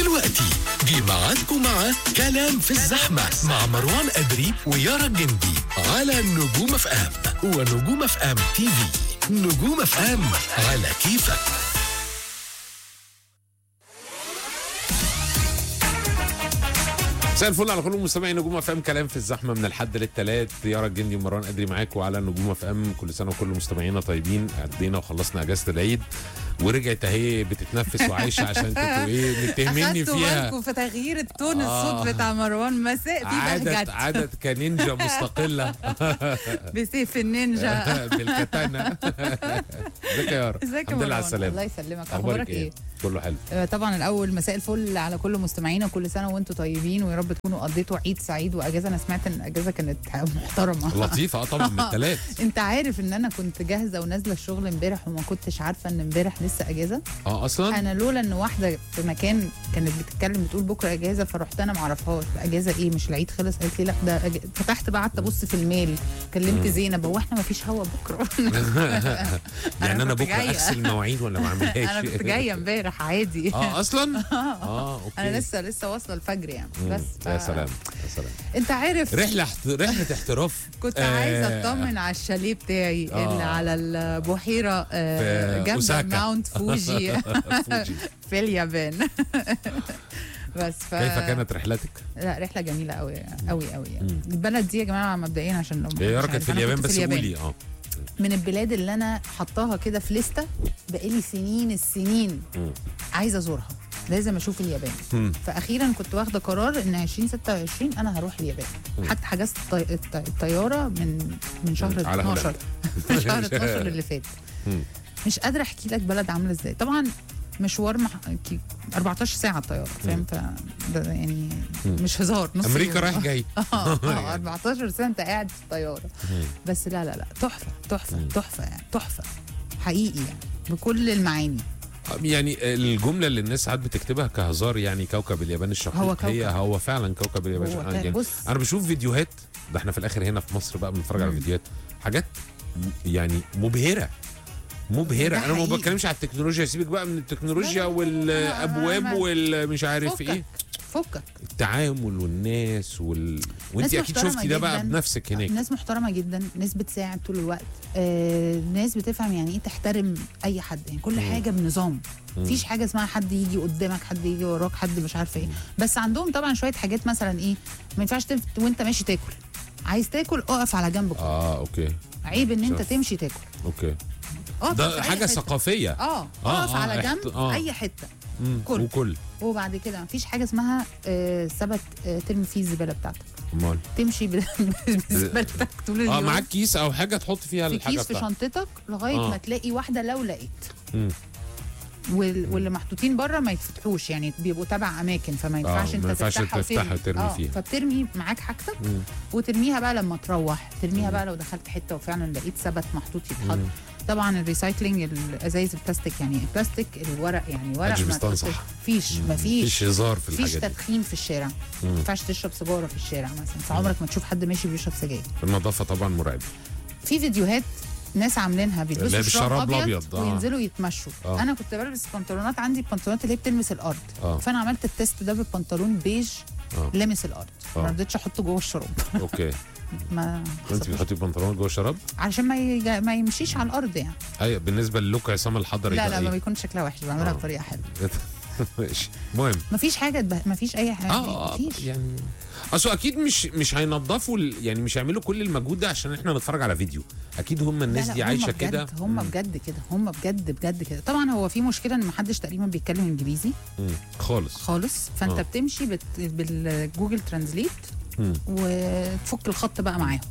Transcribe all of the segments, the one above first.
دلوقتي جه ميعادكم مع كلام في الزحمة مع مروان أدري ويارا الجندي على نجوم اف ام ونجوم اف ام تي في نجوم اف ام على كيفك مساء الفل على كل مستمعي نجوم اف ام كلام في الزحمه من الحد للثلاث يارا الجندي ومروان ادري معاكم على نجوم اف ام كل سنه وكل مستمعينا طيبين عدينا وخلصنا اجازه العيد ورجعت اهي بتتنفس وعايشه عشان كنتوا ايه متهميني اخدتوا فيها بالكم في تغيير التون آه. الصوت بتاع مروان مساء في عادت بهجت عادت كنينجا مستقله بسيف النينجا بالكتانه ازيك يا يارا ازيك يا الحمد لله على مروان السلامه الله يسلمك اخبارك اخبارك ايه ايه كله حلو آه، طبعا الاول مساء الفل على كل مستمعينا كل سنه وانتم طيبين ويا رب تكونوا قضيتوا عيد سعيد واجازه انا سمعت ان الاجازه كانت محترمه لطيفه اه طبعا من الثلاث انت عارف ان انا كنت جاهزه ونازله الشغل امبارح وما كنتش عارفه ان امبارح لسه اجازه اه اصلا انا لولا ان واحده في مكان كانت بتتكلم بتقول بكره اجازه فرحت انا ما اعرفهاش اجازه ايه مش العيد خلص قالت لي لا ده أج... فتحت بقى قعدت ابص في الميل كلمت زينب هو احنا ما فيش هوا بكره يعني انا كنت بكره جاية. اغسل مواعين ولا ما اعملهاش انا كنت جايه امبارح عادي اه اصلا اه اوكي انا لسه لسه واصله الفجر يعني مم. بس يا ف- سلام يا سلام انت عارف رحله احت- رحله احتراف كنت آه، عايزه اطمن على الشاليه بتاعي آه. اللي على البحيره آه، في جنب أوساكا. ماونت فوجي فوجي. في اليابان بس ف... كيف كانت رحلتك؟ لا رحله جميله قوي قوي قوي يعني. مم. البلد دي يا جماعه مبدئيا عشان لو هي محدش يارا كانت عارف، في أنا اليابان كنت بس قولي اه من البلاد اللي انا حطاها كده في لسته بقالي سنين السنين مم. عايزه ازورها لازم اشوف اليابان مم. فاخيرا كنت واخده قرار ان 2026 انا هروح اليابان مم. حتى حجزت الطي... الط- الطياره من من شهر على 12 شهر 12 اللي فات مم. مش قادره احكي لك بلد عامله ازاي طبعا مشوار مح... كي- 14 ساعه الطياره فاهم ف ده يعني مم. مش هزار نص امريكا يوم. رايح جاي اه آه، 14 سنه انت قاعد في الطياره مم. بس لا لا لا تحفه تحفه مم. تحفه يعني تحفه حقيقي يعني بكل المعاني يعني الجمله اللي الناس ساعات بتكتبها كهزار يعني كوكب اليابان الشقيق هو كوكب. هي هو فعلا كوكب اليابان هو الشقيق. كان- يعني بص انا بشوف فيديوهات ده احنا في الاخر هنا في مصر بقى بنتفرج على مم. فيديوهات حاجات م- يعني مبهره مبهره ده انا ما حقيقي. بتكلمش على التكنولوجيا سيبك بقى من التكنولوجيا لا، لا، لا، والابواب أنا- والمش عارف فكك ايه فكك التعامل والناس وال... وانت ناس اكيد محترمة شفتي ده بقى جداً. بنفسك هناك ناس محترمه جدا ناس بتساعد طول الوقت آه، ناس بتفهم يعني ايه تحترم اي حد يعني كل مم. حاجه بنظام مم. مفيش حاجه اسمها حد يجي قدامك حد يجي وراك حد مش عارفه ايه بس عندهم طبعا شويه حاجات مثلا ايه ما ينفعش تف... وانت ماشي تاكل عايز تاكل اقف على جنب كل. اه اوكي عيب ان انت شاف. تمشي تاكل اوكي اقف في ده أي حاجه حتة. ثقافيه اه آه، اقف آه، على احت- جنب آه. اي حته مم. كل. وكل وبعد كده مفيش حاجه اسمها آه، سبت آه، ترمي فيه الزباله بتاعتك امال تمشي ب- بالزبالتك طول اليوم اه معاك كيس او حاجه تحط فيها في الحاجه كيس في بتاعتك شنطتك لغايه آه. ما تلاقي واحده لو لقيت مم. وال... واللي محطوطين بره ما يتفتحوش يعني بيبقوا تبع اماكن فما ينفعش ما انت ينفعش تفتحها تفتحها وترمي. وترمي آه، فيها. فبترمي معاك حاجتك مم. وترميها بقى لما تروح ترميها مم. بقى لو دخلت حته وفعلا لقيت سبت محطوط يتحط مم. طبعا الريسايكلينج الازايز البلاستيك يعني البلاستيك الورق يعني ورق محدش ما بيستنصح. تحطش- فيش مم. مفيش مفيش هزار في مفيش الحاجات دي تدخين في الشارع ما مم. ينفعش تشرب سيجاره في الشارع مثلا فعمرك ما تشوف حد ماشي بيشرب سجاير النظافه طبعا مرعبه في فيديوهات ناس عاملينها اللي بيلبسوا هي شراب بالشراب ابيض, الأبيض، آه. وينزلوا يتمشوا آه. انا كنت بلبس بنطلونات عندي البنطلونات اللي هي بتلمس الارض اه فانا عملت التيست ده ببنطلون بيج اه لامس الارض آه. ما رضيتش احطه جوه الشراب اوكي ما انت حصلش. بتحطي البنطلون جوه الشراب علشان ما يجا... ما يمشيش على الارض يعني ايوه بالنسبه للوك عصام الحضري لا ده لا ما إيه؟ بيكونش شكلها وحش بعملها آه. بطريقه حلوه ماشي المهم ما فيش حاجه تبه... ما فيش اي حاجه اه مفيش يعني اصل اكيد مش مش هينضفوا ال- يعني مش هيعملوا كل المجهود ده عشان احنا نتفرج على فيديو اكيد هم الناس لا لا دي هم عايشه بجد- كده هم مم. بجد كده هم بجد بجد كده طبعا هو في مشكله ان محدش تقريبا بيتكلم انجليزي مم. خالص خالص فانت آه. بتمشي بت... بالجوجل ترانزليت مم. وتفك الخط بقى معاهم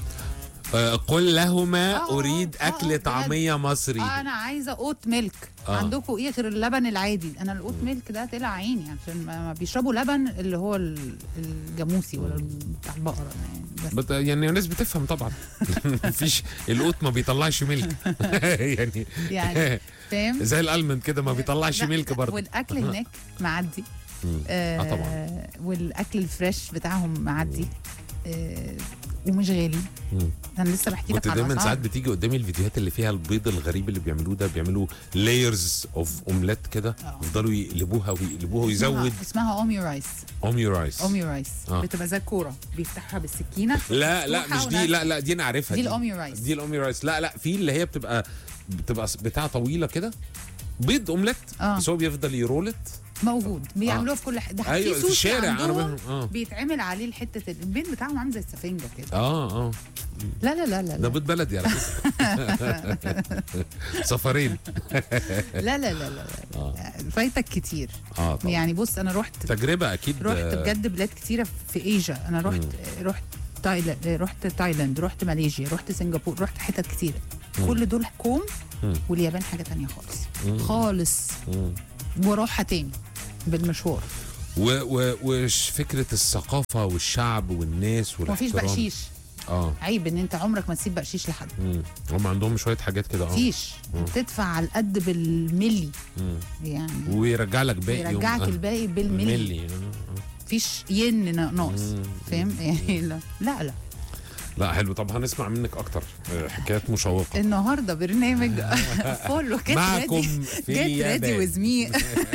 آه قل لهما آه، آه، اريد آه، اكل بجد. طعميه مصري آه انا عايزه اوت ميلك آه. آه. عندكم ايه غير اللبن العادي انا الاوت ميلك ده طلع عيني عشان ما ما بيشربوا لبن اللي هو ال- الجاموسي ولا بتاع البقره ده يعني بس بت... يعني الناس بتفهم طبعا مفيش القوت ما بيطلعش ملك يعني يعني فاهم زي الالمند كده ما بيطلعش لا، ملك برضه والاكل هناك معدي مم. آه آه طبعا. والاكل الفريش بتاعهم معدي آه ومش غالي مم. انا لسه بحكي كنت لك على دايما الأسعار. ساعات بتيجي قدامي الفيديوهات اللي فيها البيض الغريب اللي بيعملوه ده بيعملوا لايرز اوف اومليت كده آه. يفضلوا يقلبوها ويقلبوها ويزود اسمها, اسمها اومي رايس اومي رايس اومي رايس آه. بتبقى زي الكوره بيفتحها بالسكينه لا لا مفتوحة مش دي ونازلة. لا لا دي انا عارفها دي الأومي رايس. دي الاومي رايس لا لا في اللي هي بتبقى بتبقى بتاع طويله كده بيض اومليت آه. بس هو بيفضل يرولت موجود بيعملوه في كل حته أيوة، في سوشي الشارع، أنا عندهم بفهم. آه. بيتعمل عليه الحته البيض بتاعهم عامل زي السفنجه كده اه اه لا لا لا لا ده لا بيض بلدي على فكره سفرين لا لا لا, لا, لا. اه فايتك كتير اه طبعا يعني بص انا رحت تجربه اكيد رحت آه، بجد بلاد كتيره في ايجا انا رحت رحت تايلاند رحت تايلاند رحت ماليزيا رحت سنغافور رحت حتت كتيره كل دول كوم مم. واليابان حاجه تانية خالص مم. خالص مم. واروحها تاني بالمشوار و و وش فكره الثقافه والشعب والناس ومفيش والاحترام بقشيش اه عيب ان انت عمرك ما تسيب بقشيش لحد مم. هم عندهم شويه حاجات كده اه مفيش تدفع على القد بالملي مم. يعني ويرجع لك باقي يوم. يرجعك آه. الباقي بالملي ملي آه. مفيش ين ناقص مم. فاهم يعني لا لا, لا. لا حلو طب هنسمع منك اكتر آه، حكايات مشوقه النهارده برنامج فولو جيت معكم ريدي في جيت ريدي اليابان. ويز مي ان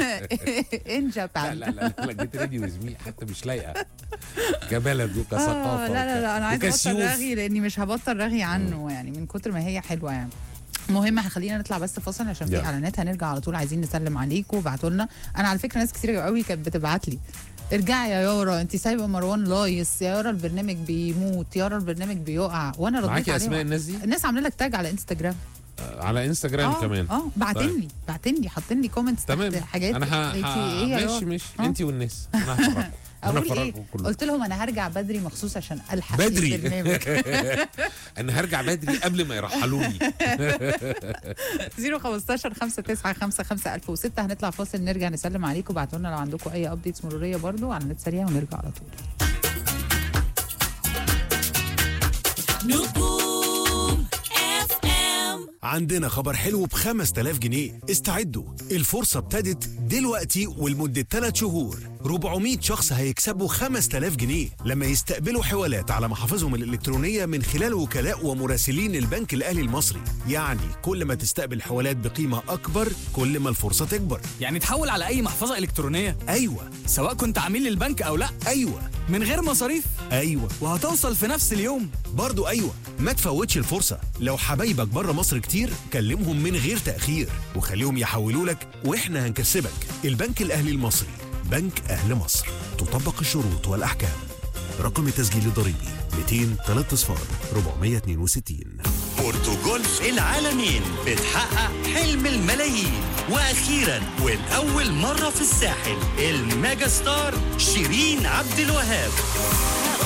لا جابان لا لا لا جيت ريدي وزميل حتى مش لايقه كبلد وكثقافه آه لا لا لا انا عايزه ابطل وكسيوف. رغي لاني مش هبطل رغي عنه يعني من كتر ما هي حلوه يعني المهم خلينا نطلع بس فاصل عشان في يلا. اعلانات هنرجع على طول عايزين نسلم عليكم وابعتوا لنا انا على فكره ناس كتير قوي كانت بتبعت لي ارجعي يا يارا انت سايبه مروان لايص يا يارا البرنامج بيموت يا يارا البرنامج بيقع وانا رديت معاكي عليهم. اسماء الناس دي الناس عامله لك تاج على انستجرام آه، على انستجرام اه كمان اه بعتين طيب. لي بعتين لي حاطين لي كومنتس تمام تحت حاجات انا ه... قلت ه... لي ايه يا ماشي يارا ماشي آه. انت والناس انا هفرجكم انا اقول ايه هفرجكم كلكم قلت لهم انا هرجع بدري مخصوص عشان الحق بدري. البرنامج انا هرجع بدري قبل ما يرحلوني 015 595 1006 هنطلع فاصل نرجع نسلم عليكم بعتوا لنا لو عندكم اي ابديتس مروريه برضو على النت سريع ونرجع على طول نجوم اف ام عندنا خبر حلو ب 5000 جنيه استعدوا الفرصة ابتدت دلوقتي ولمدة 3 شهور 400 شخص هيكسبوا 5000 جنيه لما يستقبلوا حوالات على محافظهم الإلكترونية من خلال وكلاء ومراسلين البنك الأهلي المصري يعني كل ما تستقبل حوالات بقيمة أكبر كل ما الفرصة تكبر يعني تحول على اي محفظه الكترونيه أيوة سواء كنت عميل للبنك او لا أيوة من غير مصاريف أيوة وهتوصل في نفس اليوم برضو أيوة ما تفوتش الفرصة لو حبايبك بره مصر كتير كلمهم من غير تأخير وخليهم يحولوا لك وإحنا هنكسبك البنك الأهلي المصري بنك أهل مصر تطبق الشروط والأحكام رقم التسجيل الضريبي 200 3 صفار 462 بورتوجولف العالمين بتحقق حلم الملايين واخيرا ولاول مره في الساحل الميجا ستار شيرين عبد الوهاب